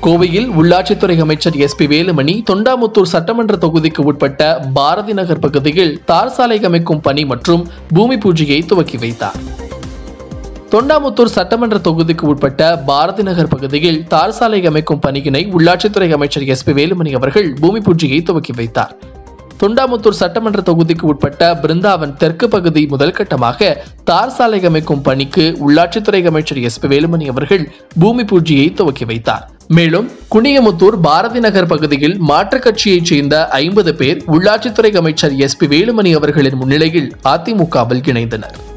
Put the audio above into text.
கோவையில் உள்ளாட்சித்துறை அமைச்சர் எஸ் பி வேலுமணி தொண்டாமுத்தூர் சட்டமன்ற தொகுதிக்கு உட்பட்ட பாரதி நகர் பகுதியில் தார் சாலை அமைக்கும் பணி மற்றும் பூமி பூஜையை துவக்கி வைத்தார் தொண்டாமுத்தூர் சட்டமன்ற தொகுதிக்கு உட்பட்ட பாரதி நகர் பகுதியில் தார் சாலை அமைக்கும் பணியினை உள்ளாட்சித்துறை அமைச்சர் எஸ் பி வேலுமணி அவர்கள் பூமி பூஜையை துவக்கி வைத்தார் தொண்டாமுத்தூர் சட்டமன்ற தொகுதிக்கு உட்பட்ட பிருந்தாவன் தெற்கு பகுதி முதல் கட்டமாக தார் சாலை அமைக்கும் பணிக்கு உள்ளாட்சித்துறை அமைச்சர் எஸ் பி வேலுமணி அவர்கள் பூமி பூஜையை துவக்கி வைத்தார் மேலும் குனியமுத்தூர் பாரதி நகர் பகுதியில் மாற்றுக் கட்சியைச் சேர்ந்த ஐம்பது பேர் உள்ளாட்சித்துறை அமைச்சர் எஸ் பி வேலுமணி அவர்களின் முன்னிலையில் அதிமுகவில் இணைந்தனர்